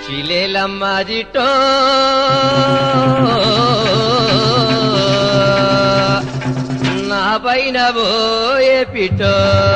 చిలేలమ్మ జిటో నా పైన పోయే పిటో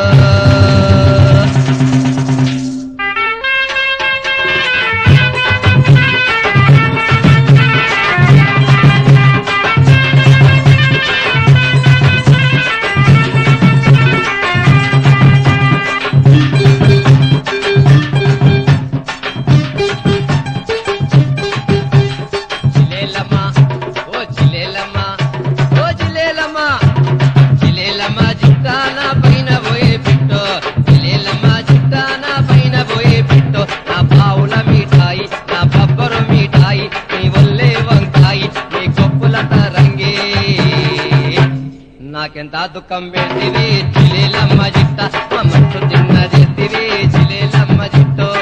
చిలేలమ్మ ఓ చిలేలమ్మ ఓ చిలేలమ్మ చిలేలమ్మ జిట్టాన పైన పోయే పిట్టో చిలేలమ్మ జిట్టాన పైన పోయే పిట్టో నా పావుల మిఠాయి నా బబ్బరు మిఠాయి నీ ఒల్లే వంకాయి నీ కొప్పుల తరంగే నాకెంత దుఃఖం పెట్టివి చిలేలమ్మ జిట్ట మా మనసు తిన్న చెత్తివి చిలేలమ్మ జిట్టో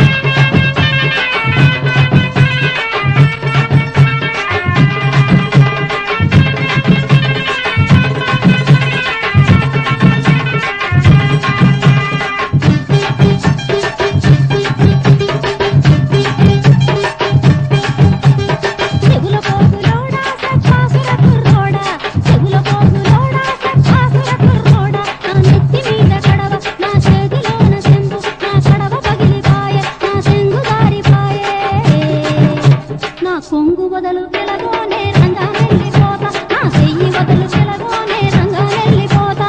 చెగుల పోగులోడా సత్పాసుర కుర్రోడా చెగుల పోగులోడా సత్పాసుర కుర్రోడా నా నెత్తి మీద కడవ నా చేతిలోన చెంబు నా కడవ పగిలిపాయ నా చెంగు దారిపాయే నా కొంగు వదలు వెలగోనే రంగా వెళ్ళిపోతా నా చెయ్యి వదలు వెలగోనే రంగా వెళ్ళిపోతా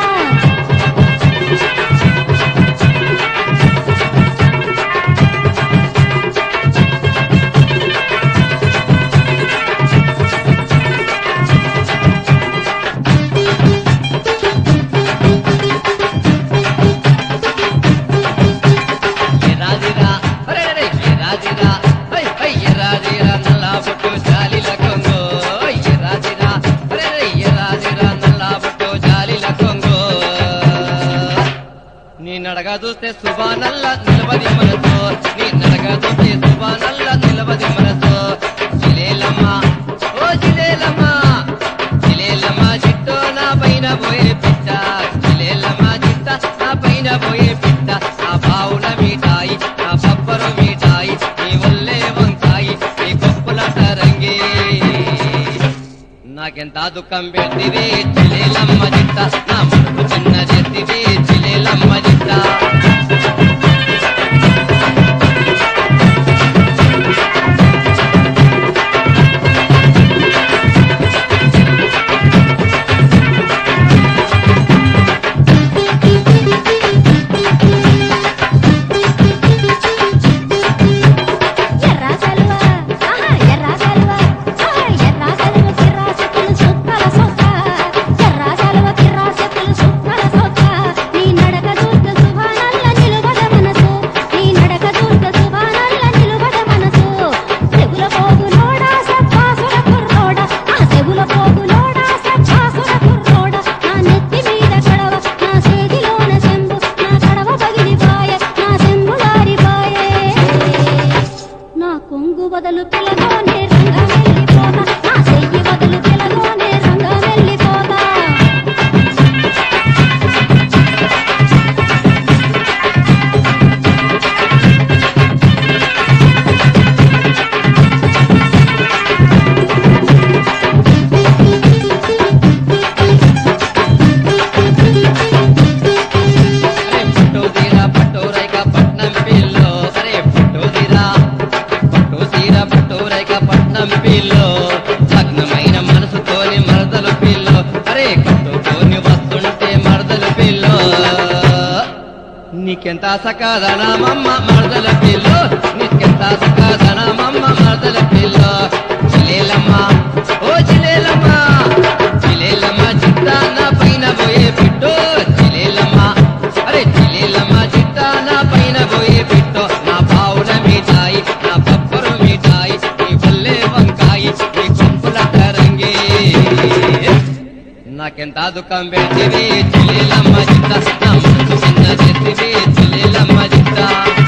ఎరాదిరా అరే అరే ఎరాదిరా హై హై ఎరాదిరా నల్ల బొట్టు జాలిల కొంగో ఎరాదిరా అరే అరే ఎరాదిరా నల్ల బొట్టు జాలిల కొంగో నీ నడక చూస్తే సుబానల్ల నిలబది మనసు నీ నడక చూస్తే సుబానల్ల నిలబది మనసు జిలేలమ్మ ఓ జిలేలమ్మ జిలేలమ్మ చిట్టో నా పైన పోయే పిట్ట జిలేలమ్మ చిట్ట నా పైన పోయే పిట్ట నా బావుల మిఠాయి నా బబ్బరు మిఠాయి నీ ఒల్లే వంకాయి నీ కొప్పుల తరంగి నాకెంత దుఃఖం పెట్టివి చిలేలమ్మ జిట్ట నా మనసు చిన్న చెత్తివి చిలేలమ్మ జిట్ట ఎర్ర కలువ ఆహా ఎర్ర కలువ ఆహా ఎర్ర కలువ కిరాసకులు సుక్కల సొక్క ఎర్ర కలువ కిరాసకులు సుక్కల సొక్క నీ నడక చూస్తే సుభానల్ల నిలువద మనసు నీ నడక చూస్తే సుభానల్ల నిలువద మనసు చెగుల పోగులోడా సత్పాసుర కుర్రోడా ఆ చెగుల పోగులోడా సత్పాసుర కుర్రోడా నా నెత్తి మీద కడవ నా చేతిలోన చెంబు నా కడవ పగిలిపాయ నా చెంబు గారిపాయే నా కొంగు వదలు పిలగోనే రంగ వెళ్ళిపోతా నా చెయ్యి వదలు పిలగోనే రంగ వెళ్ళిపోతా అరే పట్టు తీరా పట్టు రైక పట్నం పిల్లో అరే పట్టు తీరా పట్టు తీరా పట్టు రైక పట్నం పిల్లో లగ్నమైన మనసుతోని మరదలు పిల్లో అరే కట్టుకొని వస్తుంటే మరదలు పిల్లో నీకెంత సకాదనమమ్మ మరదల పిల్లో నీకెంత సకాదనమమ్మ మరదల పిల్లో జిలేలమ్మ ఓ జిలేలమ్మ జిలేలమ్మ చిత్తాన పైన పోయే పిట్టో జిలేలమ్మ అరే జిలేలమ్మ చిత్తాన పైన పోయే పిట్టో నా పావుల మిఠాయి నా బబ్బరు మిఠాయి నీ బల్లే వంకాయి నీ కొప్పుల తరంగి నాకెంత దుఃఖం పెట్టివి చిలేలమ్మ చిత్త నా మనసు చిన్న చెత్తివి చిలేలమ్మ చిత్త